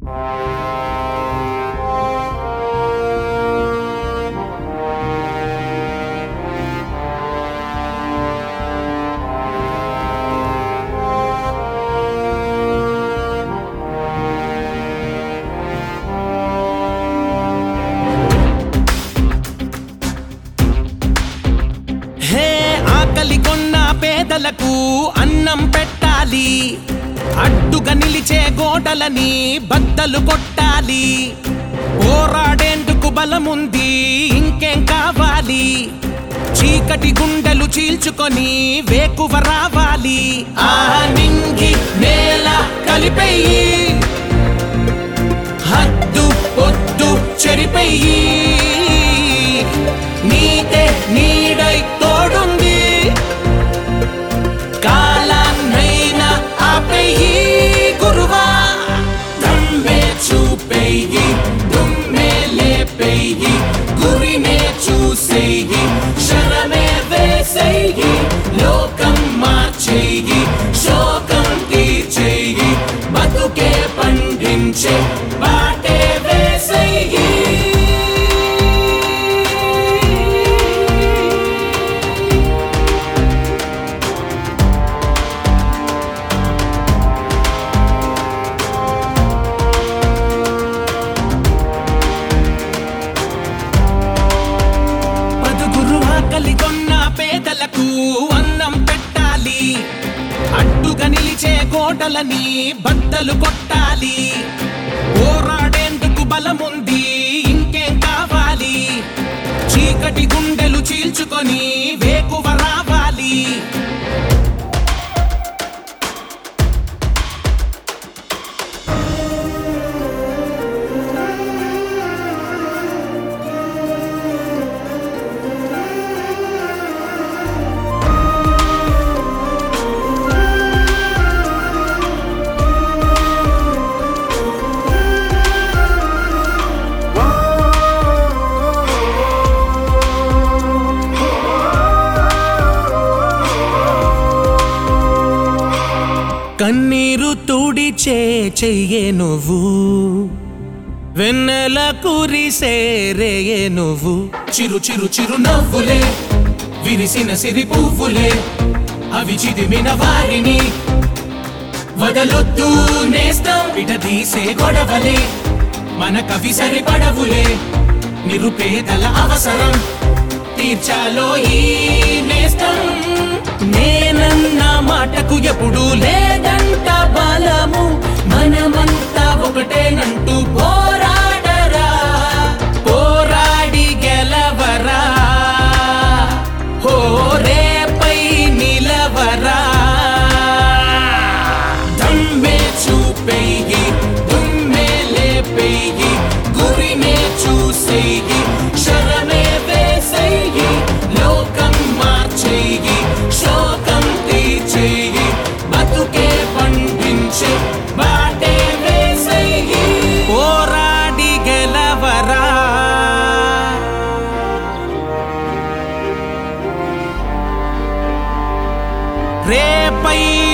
హే ఆకలి కొన్న పేదలకు అన్నం పెట్టాలి అడ్డుగా నిలిచే గోడలని బద్దలు కొట్టాలి పోరాడేందుకు బలముంది ఇంకేం కావాలి చీకటి గుండెలు చీల్చుకొని వేకువ రావాలి ఆ నింగి నేల కలిపెయ్యి హద్దు పొద్దు చెరిపెయ్యి నీతే నీడై తోడుంది కాలాన్నైనా ఆపెయ్యి గురువా దమ్మే చూపెయ్యి దుమ్మే లేపెయ్యి గురినే చూసేయి శరమే వేసేయి లోకం మార్చేయి శోకం తీర్చేయి బతుకే పండించే బాటే వేసేయి పదుగురు ఆకలి కొన్న పేదలకు అన్నం పెట్టాలి అడ్డుగా నిలిచే కోటలని బద్దలు కొట్టాలి పోరాడేందుకు బలముంది ఇంకేం కావాలి చీకటి గుండెలు చీల్చుకొని వేకువ రావాలి కన్నీరు తుడిచే చెయ్యే నువ్వు వెన్నెల కురిసేరేయే నువ్వు చిరు చిరు చిరు నవ్వులే విరిసిన సిరి పువ్వులే అవి చిదిమిన వారిని వదలొద్దు నేస్తం విడదీసే గొడవలే మన కవి సరిపడవులే నిరుపేదల అవసరం తీర్చాలో ఈ నేస్తం నేనన్న మాటకు ఎప్పుడు లేదంట బలము మనమంతా ఒకటేనంటూ పోరాడరా పోరాడి గెలవరా హో రేపై నిలవరా దమ్మే చూపెయ్యి దుమ్మే లేపెయ్యి గురినే చూసేయి శరమే వేసేయి లోకం మార్చేయి శోకం తీర్చేయి బతుకే పండించే బాటే వేసేయి పోరాడి గెలవరా రేపై